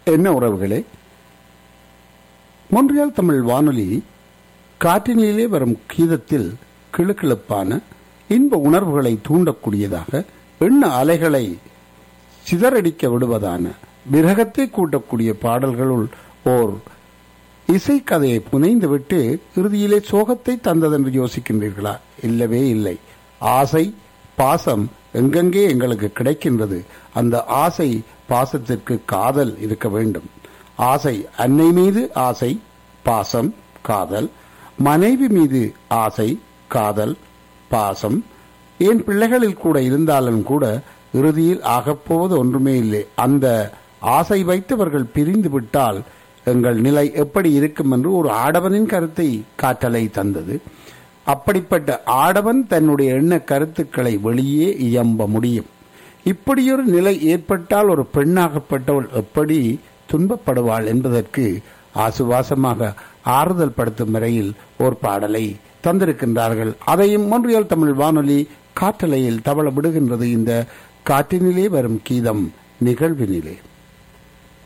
என்ன உறவுகளே மொன்றியால் தமிழ் வானொலி காற்றினிலே வரும் கீதத்தில் கிளுகிளுப்பான இன்ப உணர்வுகளை தூண்டக்கூடியதாக எண்ண அலைகளை சிதறடிக்க விடுவதான விரகத்தை கூட்டக்கூடிய பாடல்களுள் ஓர் இசைக்கதையை புனைந்துவிட்டு இறுதியிலே சோகத்தை தந்ததென்று யோசிக்கின்றீர்களா இல்லவே இல்லை ஆசை பாசம் எங்கெங்கே எங்களுக்கு கிடைக்கின்றது அந்த ஆசை பாசத்திற்கு காதல் இருக்க வேண்டும் ஆசை அன்னை மீது ஆசை பாசம் காதல் மனைவி மீது ஆசை காதல் பாசம் என் பிள்ளைகளில் கூட இருந்தாலும் கூட இறுதியில் ஆகப்போவது ஒன்றுமே இல்லை அந்த ஆசை வைத்தவர்கள் பிரிந்து விட்டால் எங்கள் நிலை எப்படி இருக்கும் என்று ஒரு ஆடவனின் கருத்தை காற்றலை தந்தது அப்படிப்பட்ட ஆடவன் தன்னுடைய எண்ண கருத்துக்களை வெளியே இயம்ப முடியும் இப்படியொரு நிலை ஏற்பட்டால் ஒரு பெண்ணாகப்பட்டவள் எப்படி துன்பப்படுவாள் என்பதற்கு ஆசுவாசமாக ஆறுதல் படுத்தும் வரையில் ஒரு பாடலை தந்திருக்கின்றார்கள் அதையும் மொன்றியல் தமிழ் வானொலி காற்றலையில் தவள விடுகின்றது இந்த காற்றினிலே வரும் கீதம் நிகழ்வினிலே